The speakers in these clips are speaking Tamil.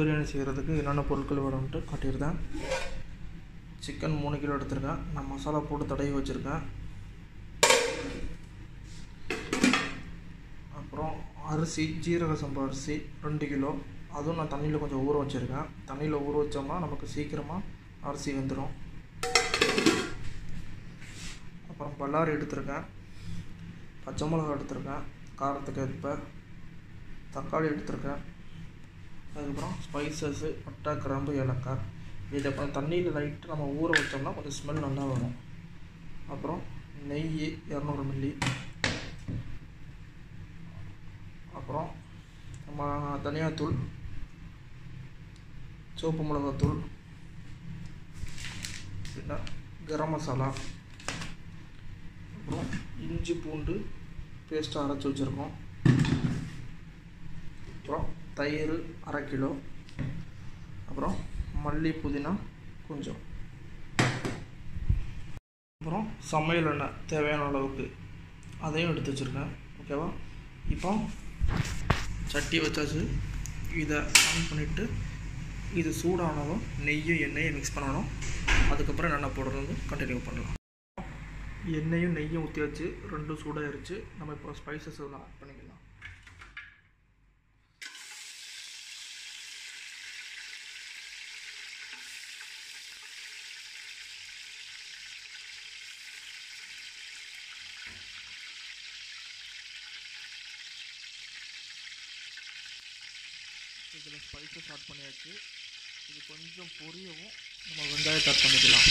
பிரியாணி செய்கிறதுக்கு என்னென்ன பொருட்கள் வேணும்ன்ட்டு காட்டியிருந்தேன் சிக்கன் மூணு கிலோ எடுத்திருக்கேன் நான் மசாலா போட்டு தடவி வச்சுருக்கேன் அப்புறம் அரிசி ஜீரக சம்பா அரிசி ரெண்டு கிலோ அதுவும் நான் தண்ணியில் கொஞ்சம் ஊற வச்சுருக்கேன் தண்ணியில் ஊற வச்சோம்னா நமக்கு சீக்கிரமாக அரிசி வெந்துடும் அப்புறம் பல்லாரி எடுத்திருக்கேன் பச்சை மிளகா எடுத்திருக்கேன் காரத்துக்கு ஏற்ப தக்காளி எடுத்திருக்கேன் அதுக்கப்புறம் ஸ்பைசஸ்ஸு பட்டை கிராம்பு ஏலக்காய் இதை அப்புறம் தண்ணியில் லைட்டு நம்ம ஊற வச்சோம்னா கொஞ்சம் ஸ்மெல் நல்லா வரும் அப்புறம் நெய் இரநூறு மில்லி அப்புறம் நம்ம தனியாத்தூள் சிவப்பு மிளகாத்தூள் பின்ன கரம் மசாலா அப்புறம் இஞ்சி பூண்டு பேஸ்ட்டு அரைச்சி வச்சுருக்கோம் அப்புறம் தயிர் அரை கிலோ அப்புறம் மல்லி புதினா கொஞ்சம் அப்புறம் சமையல் எண்ணெய் தேவையான அளவுக்கு அதையும் எடுத்து வச்சுருக்கேன் ஓகேவா இப்போ சட்டி வச்சாச்சு இதை ஆன் பண்ணிவிட்டு இது சூடானதும் நெய்யும் எண்ணெயும் மிக்ஸ் பண்ணணும் அதுக்கப்புறம் என்னென்ன போடுறது கண்டினியூ பண்ணலாம் எண்ணெயும் நெய்யும் ஊற்றி வச்சு ரெண்டும் சூடாயிருச்சு நம்ம இப்போ ஸ்பைசஸ் எல்லாம் ஆட் பண்ணிக்கலாம் இதில் ஸ்பைசஸ் ஆட் பண்ணியாச்சு இது கொஞ்சம் பொரியவும் நம்ம வெங்காயத்தை ஆட் பண்ணிக்கலாம்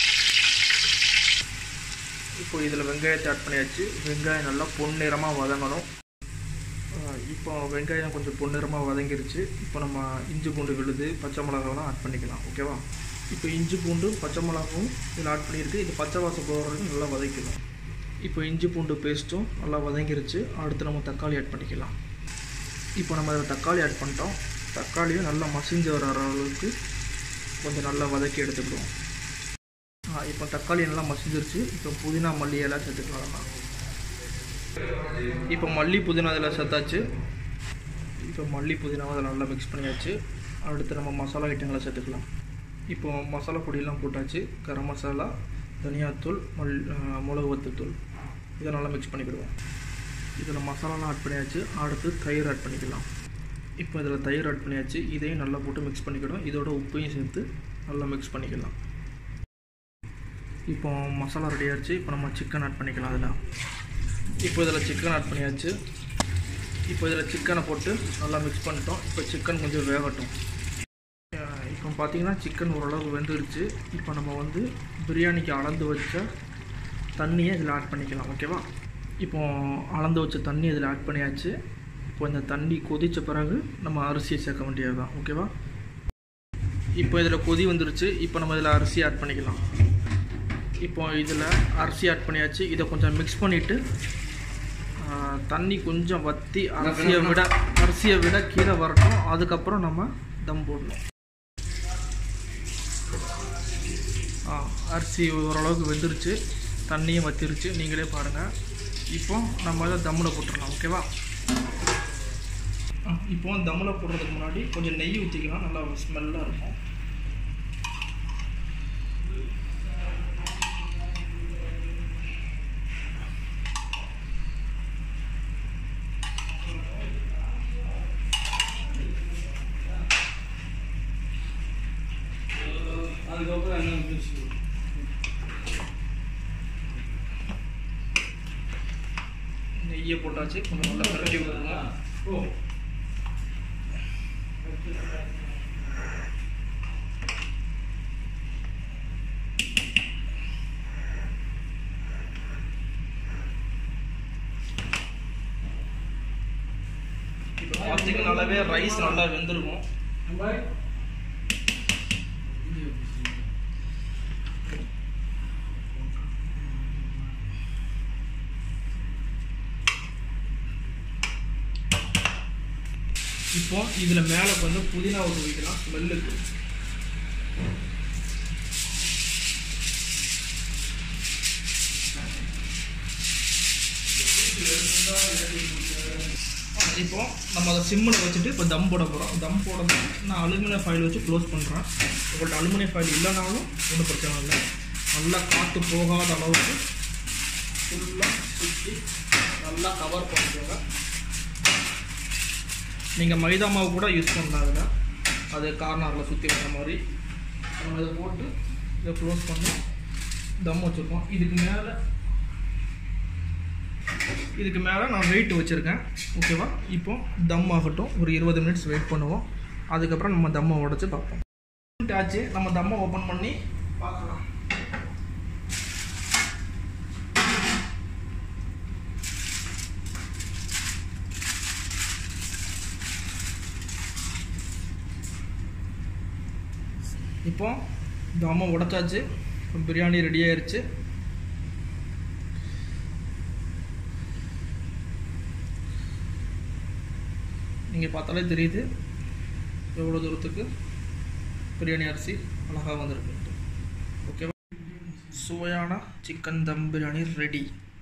இப்போ இதில் வெங்காயத்தை ஆட் பண்ணியாச்சு வெங்காயம் நல்லா பொன்னிறமாக வதங்கணும் ஆஹ் இப்போ வெங்காயம் கொஞ்சம் பொன்னிறமாக வதங்கிருச்சு இப்போ நம்ம இஞ்சி பூண்டு விழுது பச்சை மிளகாலாம் ஆட் பண்ணிக்கலாம் ஓகேவா இப்போ இஞ்சி பூண்டு பச்சை மிளகாவும் இதில் ஆட் பண்ணியிருக்கு இது பச்சை வாசம் போகிற வரைக்கும் நல்லா வதக்கணும் இப்போ இஞ்சி பூண்டு பேஸ்ட்டும் நல்லா வதங்கிருச்சு அடுத்து நம்ம தக்காளி ஆட் பண்ணிக்கலாம் இப்போ நம்ம அதில் தக்காளி ஆட் பண்ணிட்டோம் தக்காளியும் நல்லா மசிஞ்சு வர அளவுக்கு கொஞ்சம் நல்லா வதக்கி எடுத்துக்கிடுவோம் ஆ, இப்போ தக்காளி நல்லா மசிஞ்சிருச்சு இப்போ புதினா மல்லி எல்லாம் சேர்த்துக்கலாம் நம்ம. இப்போ மல்லி புதினா அதில் சேர்த்தாச்சு இப்போ மல்லி புதினாவை அதில் நல்லா மிக்ஸ் பண்ணியாச்சு அடுத்து நம்ம மசாலா ஐட்டங்களை சேர்த்துக்கலாம் இப்போ மசாலா பொடியெல்லாம் போட்டாச்சு கரம் மசாலா தனியாத்தூள் மல் ஆ, மிளகு வத்தத்தூள் இதை நல்லா மிக்ஸ் பண்ணிக்கிடுவோம் இதில் மசாலாலாம் ஆட் பண்ணியாச்சு அடுத்து தயிர் ஆட் பண்ணிக்கலாம் இப்போ இதில் தயிர் ஆட் பண்ணியாச்சு இதையும் நல்லா போட்டு மிக்ஸ் பண்ணிக்கிடும் இதோட உப்பையும் சேர்த்து நல்லா மிக்ஸ் பண்ணிக்கலாம் இப்போ மசாலா ரெடி ஆயிடுச்சு இப்போ நம்ம சிக்கன் ஆட் பண்ணிக்கலாம் அதில் இப்போ இதில் சிக்கன் ஆட் பண்ணியாச்சு இப்போ இதில் சிக்கனை போட்டு நல்லா மிக்ஸ் பண்ணிட்டோம் இப்போ சிக்கன் கொஞ்சம் வேகட்டும் அஹ் இப்போ பார்த்தீங்கன்னா சிக்கன் ஓரளவு வெந்துருச்சு இப்போ நம்ம வந்து பிரியாணிக்கு அளந்து வச்ச தண்ணியை இதில் ஆட் பண்ணிக்கலாம் ஓகேவா இப்போ அளந்து வச்ச தண்ணி இதில் ஆட் பண்ணியாச்சு இப்போ இந்த தண்ணி கொதித்த பிறகு நம்ம அரிசியை சேர்க்க வேண்டியது தான் ஓகேவா இப்போ இதில் கொதி வந்துருச்சு இப்போ நம்ம இதில் அரிசி ஆட் பண்ணிக்கலாம் இப்போ இதில் அரிசி ஆட் பண்ணியாச்சு இதை கொஞ்சம் மிக்ஸ் பண்ணிவிட்டு தண்ணி கொஞ்சம் வற்றி அரிசியை விட அரிசியை விட கீழே வரட்டும் அதுக்கப்புறம் நம்ம தம் போடணும் ஆ அரிசி ஓரளவுக்கு வெந்துருச்சு தண்ணியும் வத்திருச்சு நீங்களே பாருங்கள் இப்போ நம்ம இதை தம்மில் போட்டுடலாம் ஓகேவா ஆ, இப்போ தம்மில் போடுறதுக்கு முன்னாடி கொஞ்சம் நெய் ஊற்றிக்கலாம் நல்லா ஸ்மெல்லாக இருக்கும் அதுக்கப்புறம் என்ன வந்துச்சு நெய்யை போட்டாச்சு கொஞ்சம் நல்லா பிரட்டி விட்டுருங்க ஓ இப்போ பார்த்தீங்கன்னாலே ரைஸ் நல்லா வெந்திருக்கும் பாய் இப்போ இதில் மேலே வந்து புதினா ஊற்றி வைக்கலாம் ஸ்மெல்லுக்கு இப்போ நம்ம அதை சிம்மில் வச்சுட்டு இப்போ தம் போட போகிறோம் தம் போடுறது நான் அலுமினியம் ஃபைல் வச்சு க்ளோஸ் பண்ணுறேன் உங்கள்கிட்ட அலுமினியம் ஃபைல் இல்லைனாலும் ஒன்றும் பிரச்சனை இல்லை நல்லா காற்று போகாத அளவுக்கு ஃபுல்லாக சுற்றி நல்லா கவர் பண்ணிக்கோங்க நீங்கள் மைதா மாவு கூட யூஸ் பண்ணலாம் அதில் அது கார்னரில் சுற்றி வர மாதிரி நம்ம இதை போட்டு இதை க்ளோஸ் பண்ணி தம் வச்சுருக்கோம் இதுக்கு மேலே இதுக்கு மேலே நான் வெயிட் வச்சுருக்கேன் ஓகேவா இப்போ தம் ஆகட்டும் ஒரு இருபது மினிட்ஸ் வெயிட் பண்ணுவோம் அதுக்கப்புறம் நம்ம தம்மை உடச்சி பார்ப்போம் Minute ஆச்சு நம்ம தம்மை ஓப்பன் பண்ணி பார்க்கலாம் இப்போ தம்மை உடைச்சாச்சு பிரியாணி ரெடி ஆயிருச்சு நீங்கள் பார்த்தாலே தெரியுது எவ்வளோ தூரத்துக்கு பிரியாணி அரிசி அழகாக வந்திருக்கு ஓகேவா சுவையான சிக்கன் தம் பிரியாணி ரெடி